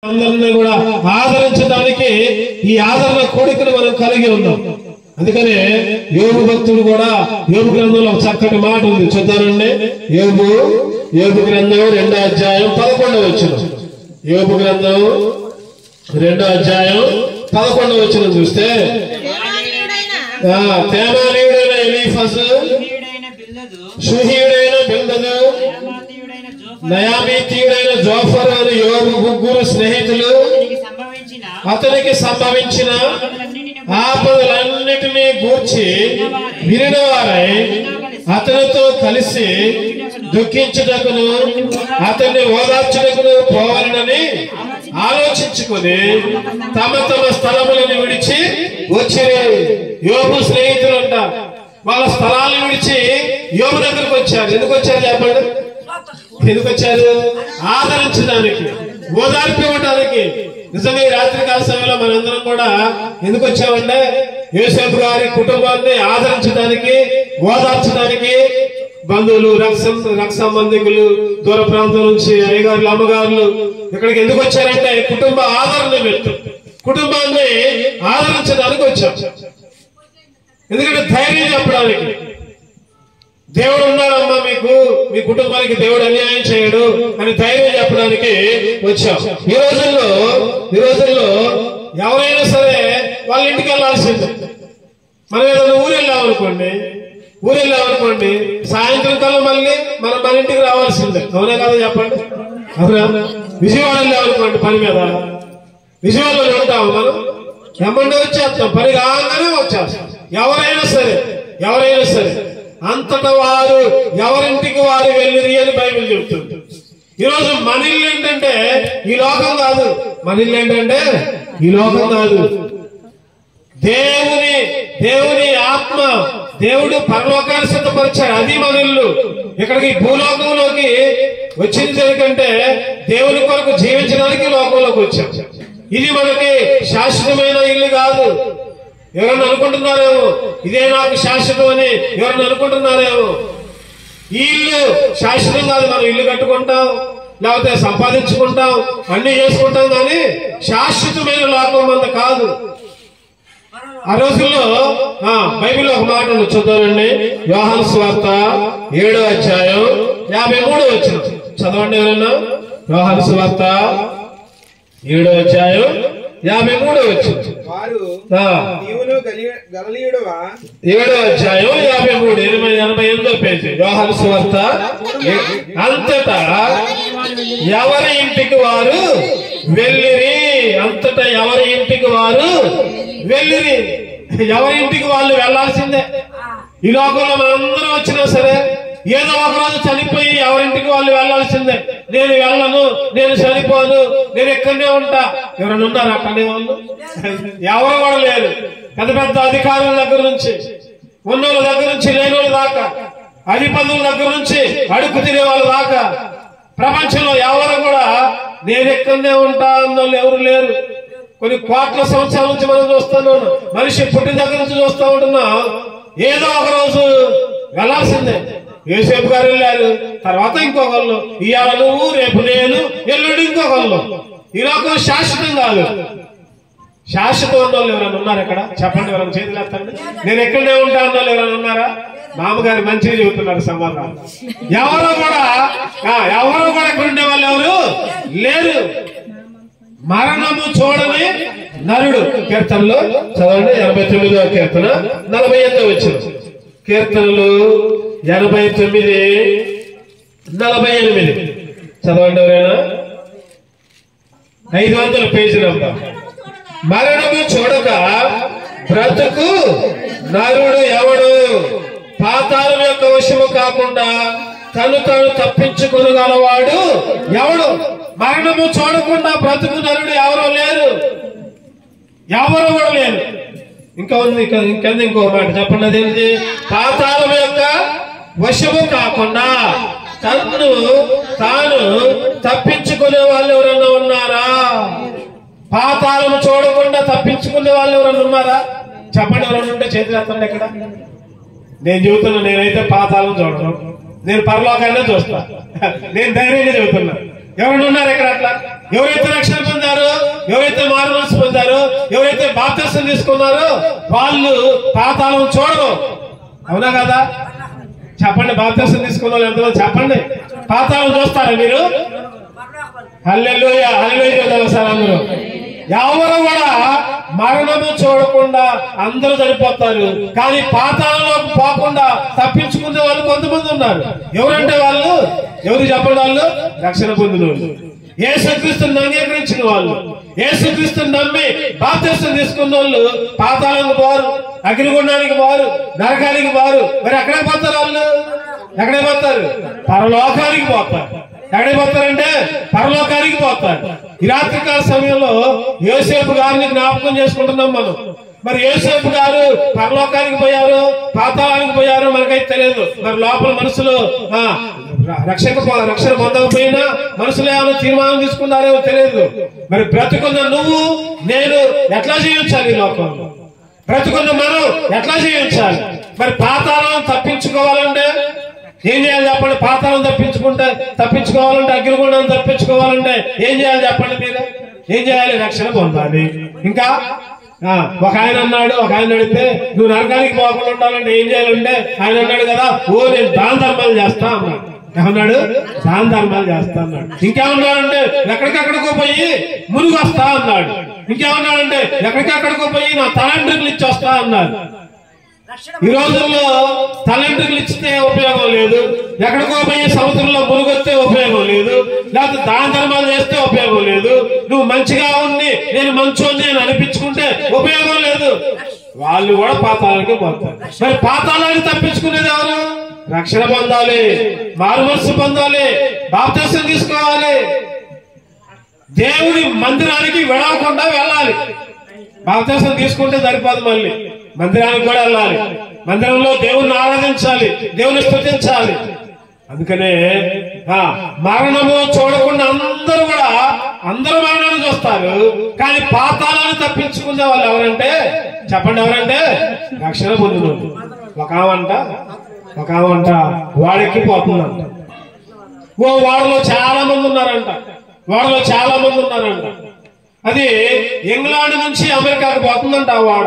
అందరినీ కూడా ఆదరించడానికి ఈ ఆదరణ కోరికను మనం కలిగి ఉన్నాం అందుకనే యోగు భక్తుడు కూడా యోగు గ్రంథంలో ఒక చక్కటి మాట ఉంది చూద్దానండి యోగు యోగు గ్రంథం రెండో అధ్యాయం పదకొండవ వచ్చిన యోగు గ్రంథం రెండో అధ్యాయం పదకొండవ వచ్చిన చూస్తే దేవాలయుడైన ఆ, తేమానీయుడైన ఎలీఫస్ ధన్యుడైన బిల్దదు సుహీయుడైన బిల్దదు యామాతీయుడైన జోఫరు నయామీతీయుడైన జోఫర్ అని యోగు ముగ్గురు స్నేహితులు అతనికి సంభవించిన అతనికి సంభవించిన ఆపదలన్నిటిని ఆపదలన్నిటినీ గూర్చి వినిన వారై అతనితో కలిసి దుఃఖించుటకును అతన్ని ఓదార్చుటకును పోవాలని ఆలోచించుకుని తమ తమ స్థలములను విడిచి వచ్చి యోగు స్నేహితులు అంటారు వాళ్ళ స్థలాలను విడిచి యోగు దగ్గరకు వచ్చారు ఎందుకు వచ్చారు చెప్పండి ఎందుకు వచ్చారు ఆదరించడానికి ఓదార్పు ఇవ్వడానికి నిజంగా ఈ రాత్రి కాల సమయంలో మనందరం కూడా ఎందుకు వచ్చామంటే యోసేపు గారి కుటుంబాన్ని ఆదరించడానికి ఓదార్చడానికి బంధువులు రక్ష రక్ష సంబంధికులు దూర ప్రాంతం నుంచి అయ్యగారులు అమ్మగారులు ఇక్కడికి ఎందుకు వచ్చారంటే కుటుంబ ఆదరణ నిమిత్తం కుటుంబాన్ని ఆదరించడానికి వచ్చాం ఎందుకంటే ధైర్యం చెప్పడానికి దేవుడు ఉన్నాడమ్మా మీకు మీ కుటుంబానికి దేవుడు అన్యాయం చేయడు అని ధైర్యం చెప్పడానికి వచ్చాం ఈ రోజుల్లో ఈ రోజుల్లో ఎవరైనా సరే వాళ్ళ ఇంటికి వెళ్ళాల్సిందే మనం ఏదైనా ఊరు వెళ్ళామనుకోండి ఊరు వెళ్ళామనుకోండి సాయంత్రం కల్లా మళ్ళీ మనం మన ఇంటికి రావాల్సిందే అవునా కదా చెప్పండి అవునా విజయవాడ వెళ్ళామనుకోండి పని మీద విజయవాడలో ఉంటాము మనం ఎమ్మండి వచ్చేస్తాం పని రాగానే వచ్చేస్తాం ఎవరైనా సరే ఎవరైనా సరే అంతటా వారు ఎవరింటికి వారు వెళ్ళిరి అని బైబిల్ చెప్తుంది ఈరోజు మన ఇల్లు ఏంటంటే ఈ లోకం కాదు మన ఇల్లు ఏంటంటే ఈ లోకం కాదు దేవుని దేవుని ఆత్మ దేవుడు పరలోకాన్ని సిద్ధపరిచాడు అది మన ఇల్లు ఇక్కడికి భూలోకంలోకి వచ్చింది ఎందుకంటే దేవుని కొరకు జీవించడానికి లోకంలోకి వచ్చాం ఇది మనకి శాశ్వతమైన ఇల్లు కాదు ఎవరన్నా అనుకుంటున్నారేమో ఇదే నాకు శాశ్వతం అని ఎవరన్నా అనుకుంటున్నారేమో ఈ ఇల్లు శాశ్వతం కాదు మనం ఇల్లు కట్టుకుంటాం లేకపోతే సంపాదించుకుంటాం అన్ని చేసుకుంటాం కానీ శాశ్వతమైన లోకం అంత కాదు ఆ రోజుల్లో ఆ బైబిల్ ఒక మాట ఉంది చూద్దామండి యోహాను స్వార్త ఏడో అధ్యాయం యాభై మూడు వచ్చిన చదవండి ఎవరన్నా యోహాను స్వార్త ఏడో అధ్యాయం యాభై మూడు వచ్చింది వారు ఆ, నీవును గలి- గలిలయుడవా ఏడో అధ్యాయం యాభై మూడు ఎనభై ఎనభై ఎనిమిదో పేజీ యోహాను స్వార్త ఏ- అంతటా ఎవరి ఇంటికి వారు వెళ్ళిరి అంతటా ఎవరి ఇంటికి వారు వెళ్ళిరి ఎవరి ఇంటికి వాళ్ళు వెళ్ళాల్సిందే ఈ లోకంలో మనందరం వచ్చినా సరే ఏదో ఒక రోజు చనిపోయి ఎవరింటికి వాళ్ళు వెళ్ళాల్సిందే నేను వెళ్ళను నేను చనిపోను నేను ఎక్కడనే ఉంటా ఎవరైనా ఉన్నారా అక్కడనే వాళ్ళు ఎవరు కూడా లేరు పెద్ద పెద్ద అధికారుల దగ్గర నుంచి ఉన్నోళ్ళ దగ్గర నుంచి లేని వాళ్ళ దాకా అధిపతుల దగ్గర నుంచి అడుగు తినే వాళ్ళ దాకా ప్రపంచంలో ఎవరు కూడా నేను ఎక్కడనే ఉంటా అన్నోళ్ళు ఎవరు లేరు కొన్ని కోట్ల సంవత్సరాల నుంచి మనం చూస్తున్నాం మనిషి పుట్టిన దగ్గర నుంచి చూస్తూ ఉంటున్నాం ఏదో ఒక రోజు వెళ్ళాల్సిందే యేసేపు గారు వెళ్ళారు తర్వాత ఇంకొకళ్ళు ఇవాళ నువ్వు రేపు నేను ఎల్లుండి ఇంకొకళ్ళు ఈ లోకం శాశ్వతం కాదు శాశ్వతం ఉన్న వాళ్ళు ఎవరైనా ఉన్నారు ఇక్కడ చెప్పండి ఎవరైనా చేతులు ఎత్తండి నేను ఎక్కడనే ఉంటా అన్న వాళ్ళు ఎవరైనా ఉన్నారా మామగారు మంచిగా చెబుతున్నారు సమాధానం ఎవరు కూడా ఆ, ఎవరు కూడా ఇక్కడ ఉండే వాళ్ళు ఎవరు లేరు మరణము చూడని నరుడు కీర్తనలు చదవండి ఎనభై తొమ్మిదో కీర్తన నలభై ఎనిమిది వచ్చిన కీర్తనలు ఎనభై తొమ్మిది నలభై ఎనిమిది చదవండి ఎవరైనా ఐదు వందల పేజీ నంబర్ మరణము చూడక బ్రతుకు నరుడు ఎవడు పాతాళం యొక్క వశము కాకుండా తను తాను తప్పించుకొనగలవాడు ఎవడు మరణము చూడకుండా బ్రతుకు నరుడు ఎవరో లేరు ఎవరు కూడా లేరు ఇంకా ఉంది ఇంకా ఇంకెంత ఇంకో మాట చెప్పండి అదేంటి పాతాళం యొక్క వశము కాకుండా తను తాను తప్పించుకునే వాళ్ళు ఎవరన్నా ఉన్నారా పాతాళము చూడకుండా తప్పించుకునే వాళ్ళు ఎవరన్నా ఉన్నారా చెప్పండి ఎవరన్నా ఉంటే చేతులు ఎత్తండి ఇక్కడ నేను చెబుతున్నా నేనైతే పాతాళం చూడను నేను పరలోకాన్నే చూస్తా నేను ధైర్యంగా చెబుతున్నా ఎవరు ఉన్నారు ఇక్కడ అట్లా ఎవరైతే రక్షణ పొందారో ఎవరైతే మారు మనసు పొందారో ఎవరైతే బాప్తిసం తీసుకున్నారో వాళ్ళు పాతాళం చూడరు అవునా కదా చెప్పండి బాప్తిసం తీసుకున్న వాళ్ళు ఎంతమంది చెప్పండి పాతాళం చూస్తారా మీరు హల్లెలూయా హల్లెలూయా కదా సార్ అందరూ ఎవరు కూడా మరణము చూడకుండా అందరూ చనిపోతారు కానీ పాతాళంలోకి పోకుండా తప్పించుకునే వాళ్ళు కొంతమంది ఉన్నారు ఎవరంటే వాళ్ళు ఎవరు చెప్పండి వాళ్ళు రక్షణ పొందిన వాళ్ళు ఏసుక్రీస్తుని అంగీకరించిన వాళ్ళు ఏసుక్రీస్తుని నమ్మి బాప్తిసం తీసుకున్న వాళ్ళు పాతాళానికి పోరు అగ్నిగుండానికి పోరు నరకానికి పోరు మరి ఎక్కడికి పోతారు వాళ్ళు ఎక్కడికి పోతారు పరలోకానికి పోతారు ఎక్కడికి పోతారంటే పరలోకానికి పోతారు ఈ రాత్రికాల సమయంలో యోసేపు గారిని జ్ఞాపకం చేసుకుంటున్నాం మనం మరి యోసేపు గారు పరలోకానికి పోయారు పాతాళానికి పోయారు మనకైతే తెలియదు మరి లోపల మనసులో ఆ, రక్షక రక్షణ పొందకపోయినా మనసులో ఏమైనా తీర్మానం తీసుకున్నారేమో తెలియదు మరి బ్రతుకున్న నువ్వు నేను ఎట్లా జీవించాలి ఈ లోకంలో బ్రతుకున్న మనం ఎట్లా జీవించాలి మరి పాతాళం తప్పించుకోవాలంటే ఏం చేయాలి చెప్పండి పాతాళం తప్పించుకుంటే తప్పించుకోవాలంటే అగ్నిగుండం తప్పించుకోవాలంటే ఏం చేయాలి చెప్పండి మీరు ఏం చేయాలి రక్షణ పొందాలి ఇంకా ఆ, ఒక ఆయన అన్నాడు ఒక ఆయన అడిగితే నువ్వు నరకానికి పోకుండా ఉండాలంటే ఏం చేయాలంటే ఆయన అన్నాడు కదా ఓ నేను దాన ధర్మాలు చేస్తా అన్నాడు ఏమన్నాడు దాన ధర్మాలు చేస్తా అన్నాడు ఇంకేమన్నాడంటే ఎక్కడికెక్కడికో పోయి మురుగు వస్తా అన్నాడు ఇంకేమన్నాడంటే ఎక్కడికెక్కడికో పోయి నా తలండ్రులు ఇచ్చి వస్తా అన్నాడు ఈ రోజుల్లో తలంటులు ఇచ్చితే ఉపయోగం లేదు ఎక్కడికో పోయి సముద్రంలో మునుగొస్తే ఉపయోగం లేదు లేకపోతే దాన ధర్మాలు చేస్తే ఉపయోగం లేదు నువ్వు మంచిగా ఉండి నేను మంచోని అని అనిపించుకుంటే ఉపయోగం లేదు వాళ్ళు కూడా పాతాళానికి పోతారు మరి పాతాళానికి తప్పించుకునేది ఎవరు రక్షణ పొందాలి మారుమనస్సు పొందాలి బాప్తిసం తీసుకోవాలి దేవుని మందిరానికి విడవకుండా వెళ్ళాలి బాప్తిసం తీసుకుంటే సరిపోదు మళ్ళీ మందిరానికి కూడా వెళ్ళాలి మందిరంలో దేవుణ్ణి ఆరాధించాలి దేవుని స్తుతించాలి అందుకనే ఆ, మరణము చూడకుండా అందరూ కూడా అందరూ మరణాన్ని చూస్తారు కానీ పాతాలను తప్పించుకునే వాళ్ళు ఎవరంటే చెప్పండి ఎవరంటే రక్షణ పొందిన వాళ్ళు. ఒక ఆమంట ఒక ఆమంట వాడికి పోతుందంట ఓ వాడలో చాలా మంది ఉన్నారంట వాడలో చాలా మంది ఉన్నారంట అది ఇంగ్లాండ్ నుంచి అమెరికాకు పోతుందంట ఆ వాడ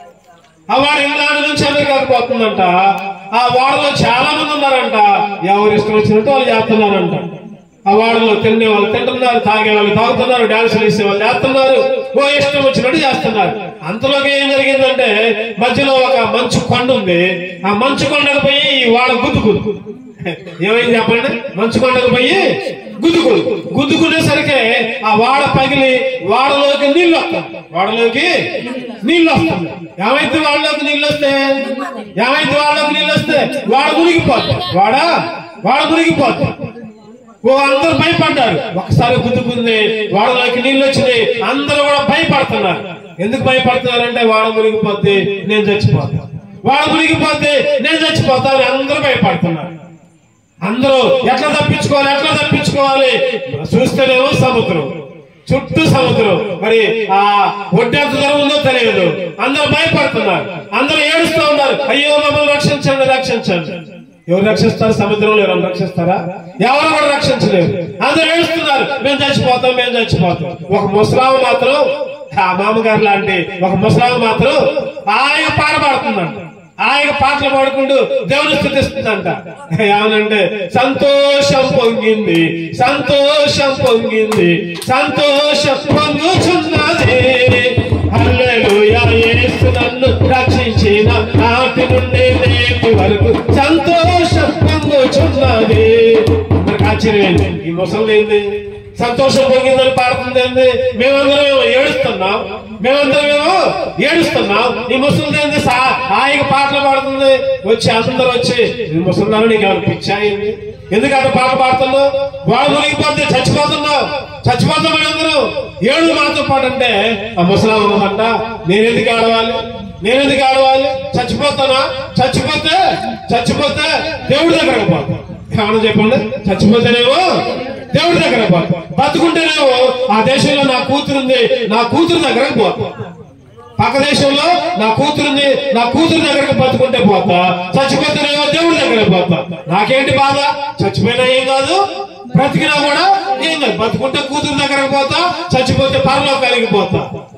ఆ వాడ ఇంగ్లాండ్ నుంచి అమెరికాకు పోతుందంట ఆ వాడలో చాలా మంది ఉన్నారంట ఎవరు ఇష్టం వచ్చినట్టు వాళ్ళు చేస్తున్నారంట ఆ వాడలో తినే వాళ్ళు తింటున్నారు తాగే వాళ్ళు తాగుతున్నారు డాన్సులు వేసే వాళ్ళు చేస్తున్నారు ఓ ఇష్టం వచ్చినట్టు చేస్తున్నారు అంతలోకి ఏం జరిగిందంటే మధ్యలో ఒక మంచు కొండ ఉంది ఆ మంచు కొండకు పోయి ఈ వాడ గుద్దుకుంది ఏమైంది చెప్పండి మంచు కొండకు పోయి గుద్దుకుడు గుద్దుకునేసరికి ఆ వాడ పగిలి వాడలోకి నీళ్ళు వస్తాయి వాడలోకి నీళ్ళు వస్తాయి ఏమైతే వాళ్ళలోకి నీళ్ళు వస్తే ఏమైతే వాళ్ళలోకి నీళ్ళు వస్తే వాడ మునిగిపోద్ది వాడ వాడ మునిగిపోద్ది ఓ అందరూ భయపడ్డారు ఒకసారి గుద్దుకుంది వాడలోకి నీళ్ళు వచ్చినాయి అందరూ కూడా భయపడుతున్నారు ఎందుకు భయపడుతున్నారంటే వాడ మునిగిపోద్ది నేను చచ్చిపోతాను వాడ మునిగిపోద్ది నేను చచ్చిపోతాను అందరూ భయపడుతున్నారు అందరూ ఎట్లా తప్పించుకోవాలి ఎట్లా తప్పించుకోవాలి చూస్తేనేమో సముద్రం చుట్టూ సముద్రం మరి ఆ ఒడ్డెంత దూరం ఉందో తెలియదు అందరూ భయపడుతున్నారు అందరూ ఏడుస్తూ ఉన్నారు అయ్యో మమ్మల్ని రక్షించండి రక్షించండి ఎవరు రక్షిస్తారు సముద్రంలో ఎవరు రక్షిస్తారా ఎవరు కూడా రక్షించలేరు అందరూ ఏడుస్తున్నారు మేము చచ్చిపోతాం మేము చచ్చిపోతాం ఒక ముసలాము మాత్రం ఆ మామగారు లాంటి ఒక ముసలాము మాత్రం ఆయన పాట పాడుతుందంట ఆయన పాటలు పాడుకుంటూ దేవుని స్థుతిస్తుందంట ఏమనంటే సంతోషం పొంగింది సంతోషం పొంగింది సంతోషం పొంగుచున్నది హల్లెలూయా యేసు నన్ను రక్షించిన నాటి నుండి నేటి వరకు సంతోషం పొంగుచున్నది మనకు ఆశ్చర్యమైంది ఈ ముసలి ఏంది సంతోషం పొంగిందని పాడుతుంది ఏంది మేమందరం ఏమో ఏడుస్తున్నాం మేమందరం ఏమో ఏడుస్తున్నాం ఈ ముసలి ఏంది సా- హాయిగా పాటలు పాడుతుంది వచ్చి అందరూ వచ్చి ఈ ముసలిదారు నీకు ఏమైనా పిచ్చాయింది ఎందుకంటే పాట పాడుతున్నావు వాడు మునిగిపోతే చచ్చిపోతున్నావు చచ్చిపోతామని అందరూ ఏడు మాతో పాటు అంటే ఆ ముసలాం ఉన్నదంట నేను ఎందుకు ఆడవాలి నేను ఎందుకు ఆడవాలి చచ్చిపోతానా చచ్చిపోతే చచ్చిపోతే దేవుడి దగ్గరకు పోతా ఏమన్నా చెప్పండి చచ్చిపోతేనేమో దేవుడి దగ్గర పోతా బతుకుంటేనేమో ఆ దేశంలో నా కూతురుంది నా కూతురు దగ్గరకు పోతా పక్క దేశంలో నా కూతురుంది నా కూతురు దగ్గరకు బతుకుంటే పోతా చచ్చిపోతేనేమో దేవుడి దగ్గర పోతా నాకేంటి బాధ చచ్చిపోయినా ఏం కాదు బ్రతికినా కూడా ఏం కాదు బతుకుంటే కూతురు దగ్గరకు పోతా చచ్చిపోతే పరలోకానికి పోతా